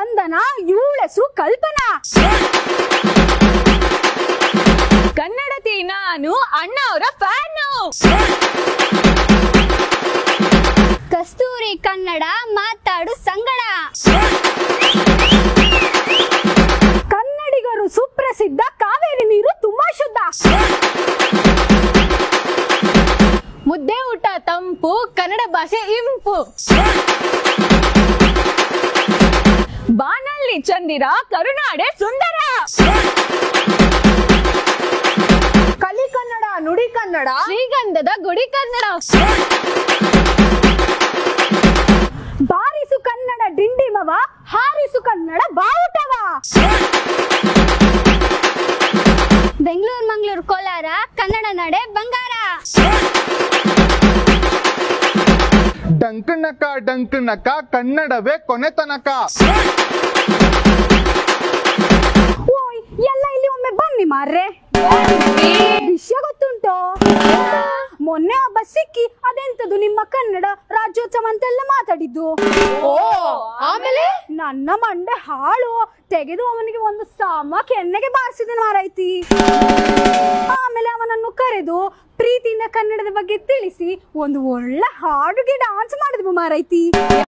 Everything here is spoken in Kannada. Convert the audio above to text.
ವಂದನ ಇವಳೆಸು ಕಲ್ಪನಾ ಕನ್ನಡತಿ ನಾನು ಅಣ್ಣ ಅವರ ಫ್ಯಾನು ಕಸ್ತೂರಿ ಕನ್ನಡ ಮಾತಾಡು ಸಂಗಡ ಕನ್ನಡಿಗರು ಸುಪ್ರಸಿದ್ಧ ಕಾವೇರಿ ನೀರು ತುಂಬಾ ಶುದ್ಧ ಮುದ್ದೆ ಊಟ ತಂಪು ಕನ್ನಡ ಭಾಷೆ ಇಂಪು ಬಾನಲ್ಲಿ ಚಂದಿರ ಕರುನಾಡೆ ಸುಂದರ ಕಲಿ ಕನ್ನಡ ನುಡಿ ಕನ್ನಡ ಶ್ರೀಗಂಧದ ಗುಡಿ ಕನ್ನಡ ಬಾರಿಸು ಕನ್ನಡ ಡಿಂಡಿಮವ ಹಾರಿಸು ಕನ್ನಡ ಬಾವುಟವ ಬೆಂಗಳೂರು ಮಂಗಳೂರು ಕೋಲಾರ ಕನ್ನಡ ನಡೆ ಬಂಗಾರ ಡಂಕ್ ನಕ ಡಂಕ್ ನಕ ಕನ್ನಡವೇ ಕೊನೆ ತನಕ ಓಯ್ ಎಲ್ಲ ಇಲ್ಲಿ ಒಮ್ಮೆ ಬನ್ನಿ ಮಾರ್ರೆ ವಿಷಯ ಗೊತ್ತುಂಟು ಮೊನ್ನೆ ಒಬ್ಬ ಸಿಕ್ಕಿ ಅದೆಂತದು ನಿಮ್ಮ ಕನ್ನಡ ರಾಜ್ಯೋತ್ಸವ ಅಂತೆಲ್ಲ ಮಾತಾಡಿದ್ದು ಆಮೇಲೆ ನನ್ನ ಮಂಡೆ ಹಾಳು ತೆಗೆದು ಅವನಿಗೆ ಒಂದು ಸಾಮ ಕೆನ್ನೆಗೆ ಬಾರಿಸಿದ ಮಾರಾಯ್ತಿ ಆಮೇಲೆ ಅವನನ್ನು ಕರೆದು ಪ್ರೀತಿಯಿಂದ ಕನ್ನಡದ ಬಗ್ಗೆ ತಿಳಿಸಿ ಒಂದು ಒಳ್ಳೆ ಹಾಡುಗೆ ಡಾನ್ಸ್ ಮಾಡಿದ್ವು ಮಾರಾಯ್ತಿ